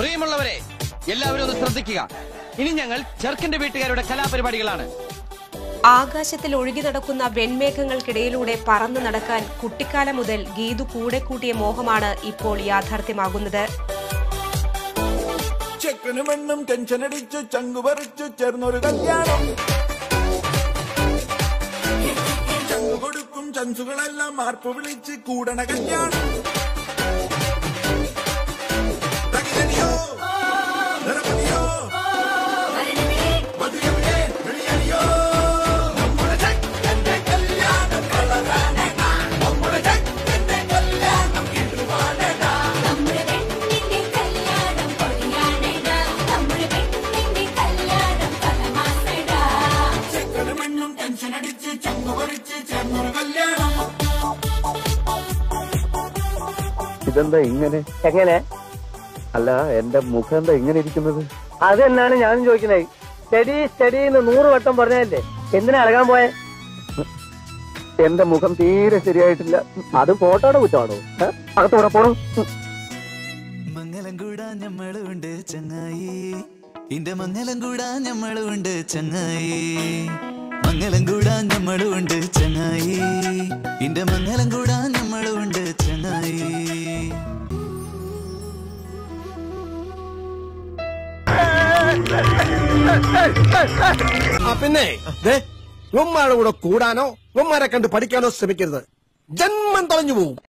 പ്രിയമുള്ളവരെ എല്ലാവരും ഒന്ന് ശ്രദ്ധിക്കുക ഇനി ഞങ്ങൾ ചെറുക്കന്റെ വീട്ടുകാരുടെ കലാപരിപാടികളാണ് ആകാശത്തിൽ ഒഴുകി നടക്കുന്ന വെൺമേഘങ്ങൾക്കിടയിലൂടെ പറന്നു നടക്കാൻ കുട്ടിക്കാലം മുതൽ ഗീതു കൂടെ കൂട്ടിയ മോഹമാണ് ഇപ്പോൾ യാഥാർത്ഥ്യമാകുന്നത് ചെക്കനും പെണ്ണും ടെൻഷൻ അടിച്ചു ചങ്കു പറിച്ചു ചേർന്നൊരു കല്യാണം ചങ്കു കൊടുക്കും ചൻസുകളെല്ലാം മാർപ്പ് വിളിച്ച് കൂടണ കല്യാണം തകിലടിയോ, നിറപടിയോ, മധുരമില്ലേ, വിളിയടിയോ. നമ്മുടെ ചെക്കന്റെ കല്യാണം കളറാണെടാ. നമ്മുടെ ചെക്കന്റെ കല്യാണം ഇടുവാണെടാ. നമ്മുടെ പെണ്ണിന്റെ കല്യാണം പൊളിയാണെടാ നമ്മുടെ പെണ്ണിന്റെ കല്യാണം പലമാസടാ ചെക്കനും പെണ്ണും ടെൻഷൻ അടിച്ച് ചങ്കു പറിച്ച് ചേർന്നൊരു കല്യാണം ഇതെന്താ ഇങ്ങനെ എങ്ങനെ അല്ല എന്റെ മുഖം എന്താ ഇങ്ങനെ ഇരിക്കുന്നത് അത് തന്നെയാണ് ഞാനും ചോദിക്കുന്നത് സ്റ്റഡി സ്റ്റഡി എന്ന് നൂറ് വട്ടം പറഞ്ഞതല്ലേ എന്തിനാ ഇളകാൻ പോയെ എന്റെ മുഖം തീരെ ശരിയായിട്ടില്ല അത് ഫോട്ടോയുടെ കുറ്റമാണോ ഏ? അകത്തൂടെ പോണു മംഗലം കൂടാൻ ഞമ്മളുണ്ട് ചങ്ങായി ഇന്റെ മംഗലം കൂടാൻ ഞമ്മളുണ്ട് ചങ്ങായി മംഗലം കൂടാൻ ഞമ്മളുണ്ട് ചങ്ങായി ഇന്റെ മംഗലം കൂടാൻ ഞമ്മളുണ്ട് ചങ്ങായി ആ പിന്നെ ദേ ഉമ്മാരുടെ കൂടെ കൂടാനോ ഉമ്മാരെ കണ്ട് പഠിക്കാനോ ശ്രമിക്കരുത് ജന്മം തൊലഞ്ഞു പോവും